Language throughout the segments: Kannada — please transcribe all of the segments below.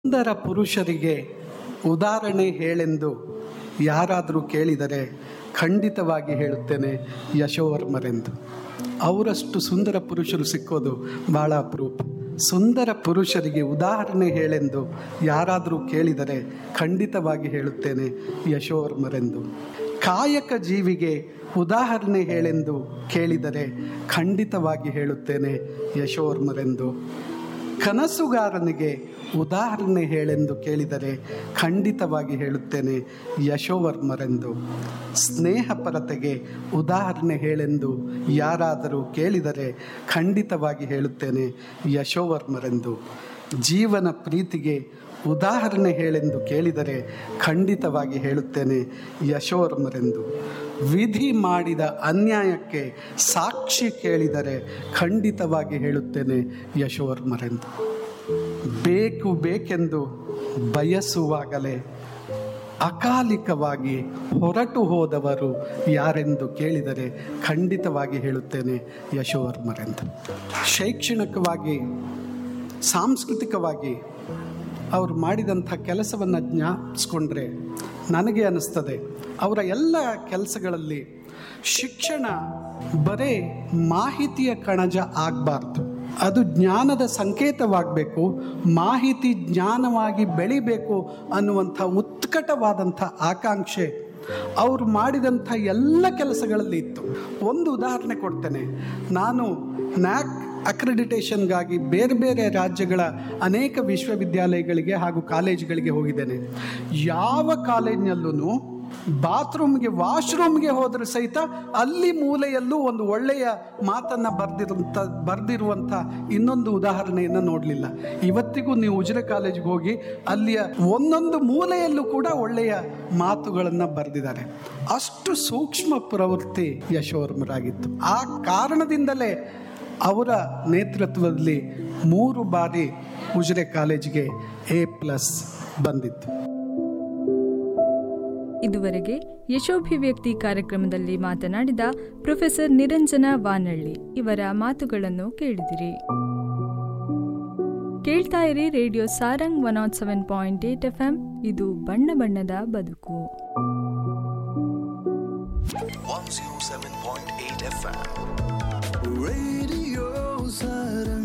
ಸುಂದರ ಪುರುಷರಿಗೆ ಉದಾಹರಣೆ ಹೇಳೆಂದು ಯಾರಾದರೂ ಕೇಳಿದರೆ ಖಂಡಿತವಾಗಿ ಹೇಳುತ್ತೇನೆ ಯಶೋವರ್ಮರೆಂದು ಅವರಷ್ಟು ಸುಂದರ ಪುರುಷರು ಸಿಕ್ಕೋದು ಭಾಳ ಅಪರೂಪ ಸುಂದರ ಪುರುಷರಿಗೆ ಉದಾಹರಣೆ ಹೇಳೆಂದು ಯಾರಾದರೂ ಕೇಳಿದರೆ ಖಂಡಿತವಾಗಿ ಹೇಳುತ್ತೇನೆ ಯಶೋವರ್ಮರೆಂದು ಕಾಯಕ ಜೀವಿಗೆ ಉದಾಹರಣೆ ಹೇಳೆಂದು ಕೇಳಿದರೆ ಖಂಡಿತವಾಗಿ ಹೇಳುತ್ತೇನೆ ಯಶೋವರ್ಮರೆಂದು ಕನಸುಗಾರನಿಗೆ ಉದಾಹರಣೆ ಹೇಳೆಂದು ಕೇಳಿದರೆ ಖಂಡಿತವಾಗಿ ಹೇಳುತ್ತೇನೆ ಯಶೋವರ್ಮರೆಂದು ಸ್ನೇಹಪರತೆಗೆ ಉದಾಹರಣೆ ಹೇಳೆಂದು ಯಾರಾದರೂ ಕೇಳಿದರೆ ಖಂಡಿತವಾಗಿ ಹೇಳುತ್ತೇನೆ ಯಶೋವರ್ಮರೆಂದು ಜೀವನ ಪ್ರೀತಿಗೆ ಉದಾಹರಣೆ ಹೇಳೆಂದು ಕೇಳಿದರೆ ಖಂಡಿತವಾಗಿ ಹೇಳುತ್ತೇನೆ ಯಶೋವರ್ಮರೆಂದು ವಿಧಿ ಮಾಡಿದ ಅನ್ಯಾಯಕ್ಕೆ ಸಾಕ್ಷಿ ಕೇಳಿದರೆ ಖಂಡಿತವಾಗಿ ಹೇಳುತ್ತೇನೆ ಯಶೋವರ್ಮರೆಂದು ಬೇಕು ಬೇಕೆಂದು ಬಯಸುವಾಗಲೇ ಅಕಾಲಿಕವಾಗಿ ಹೊರಟು ಹೋದವರು ಯಾರೆಂದು ಕೇಳಿದರೆ ಖಂಡಿತವಾಗಿ ಹೇಳುತ್ತೇನೆ ಯಶೋವರ್ಮರೆಂದು ಶೈಕ್ಷಣಿಕವಾಗಿ ಸಾಂಸ್ಕೃತಿಕವಾಗಿ ಅವರು ಮಾಡಿದಂಥ ಕೆಲಸವನ್ನು ಜ್ಞಾಪಿಸ್ಕೊಂಡ್ರೆ ನನಗೆ ಅನ್ನಿಸ್ತದೆ ಅವರ ಎಲ್ಲ ಕೆಲಸಗಳಲ್ಲಿ ಶಿಕ್ಷಣ ಬರೇ ಮಾಹಿತಿಯ ಕಣಜ ಆಗಬಾರ್ದು ಅದು ಜ್ಞಾನದ ಸಂಕೇತವಾಗಬೇಕು ಮಾಹಿತಿ ಜ್ಞಾನವಾಗಿ ಬೆಳಿಬೇಕು ಅನ್ನುವಂಥ ಉತ್ಕಟವಾದಂಥ ಆಕಾಂಕ್ಷೆ ಅವರು ಮಾಡಿದಂಥ ಎಲ್ಲ ಕೆಲಸಗಳಲ್ಲಿ ಇತ್ತು ಒಂದು ಉದಾಹರಣೆ ಕೊಡ್ತೇನೆ ನಾನು ನ್ಯಾಕ್ ಅಕ್ರೆಡಿಟೇಷನ್ಗಾಗಿ ಬೇರೆ ಬೇರೆ ರಾಜ್ಯಗಳ ಅನೇಕ ವಿಶ್ವವಿದ್ಯಾಲಯಗಳಿಗೆ ಹಾಗೂ ಕಾಲೇಜುಗಳಿಗೆ ಹೋಗಿದ್ದೇನೆ ಯಾವ ಕಾಲೇಜಿನಲ್ಲೂ ಬಾತ್ರೂಮ್ಗೆ ವಾಶ್ರೂಮ್ಗೆ ಹೋದರೆ ಸಹಿತ ಅಲ್ಲಿ ಮೂಲೆಯಲ್ಲೂ ಒಂದು ಒಳ್ಳೆಯ ಮಾತನ್ನು ಬರೆದಿರುವಂಥ ಬರೆದಿರುವಂಥ ಇನ್ನೊಂದು ಉದಾಹರಣೆಯನ್ನು ನೋಡಲಿಲ್ಲ ಇವತ್ತಿಗೂ ನೀವು ಉಜಿರೆ ಕಾಲೇಜಿಗೆ ಹೋಗಿ ಅಲ್ಲಿಯ ಒಂದೊಂದು ಮೂಲೆಯಲ್ಲೂ ಕೂಡ ಒಳ್ಳೆಯ ಮಾತುಗಳನ್ನು ಬರೆದಿದ್ದಾರೆ ಅಷ್ಟು ಸೂಕ್ಷ್ಮ ಪ್ರವೃತ್ತಿ ಯಶೋವರ್ಮರಾಗಿತ್ತು ಆ ಕಾರಣದಿಂದಲೇ ಅವರ ನೇತೃತ್ವದಲ್ಲಿ ಮೂರು ಬಾರಿ ಉಜಿರೆ ಕಾಲೇಜಿಗೆ ಎ ಪ್ಲಸ್ ಬಂದಿತ್ತು ಇದುವರೆಗೆ ಯಶೋಭಿವ್ಯಕ್ತಿ ಕಾರ್ಯಕ್ರಮದಲ್ಲಿ ಮಾತನಾಡಿದ ಪ್ರೊಫೆಸರ್ ನಿರಂಜನ ವಾನಳ್ಳಿ ಇವರ ಮಾತುಗಳನ್ನು ಕೇಳಿದಿರಿ ಕೇಳ್ತಾ ಇರಿ radio Sarang one nought seven point eight F M ಇದು ಬಣ್ಣ ಬಣ್ಣದ ಬದುಕು 107.8 FM. Radio Saturn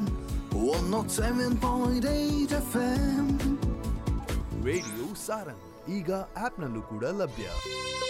107.8 FM radio Sarang ಈಗ ಆಪ್ನಲ್ಲೂ ಕೂಡ ಲಭ್ಯ